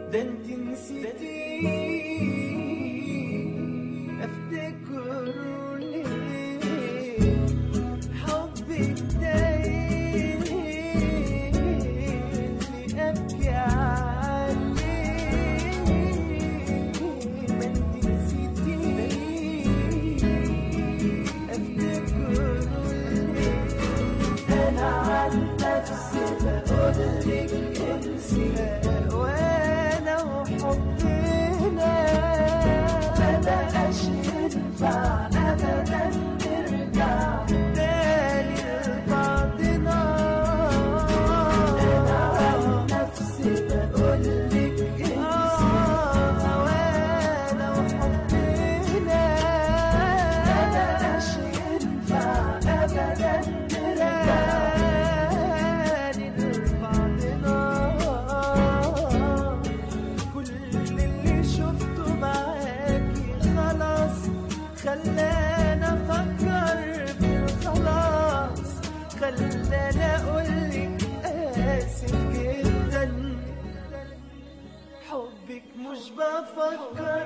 ده انت نسيتي افتكر ليه حبك ده اللي ابكي عليه ما انت نسيتي افتكر ليه انا عن نفسي بقولك انسي وانا وحبنا ما بقاش ينفع ابدا نرجع تاني لبعضنا انا عن نفسي بقولك انسي وانا وحبنا ما بقاش ينفع ابدا نرجع تاني لبعضنا كل اللي شفته معاكي خلاص خلانا افكر في الخلاص خلانا اقولك اسف جدا حبك مش بفكر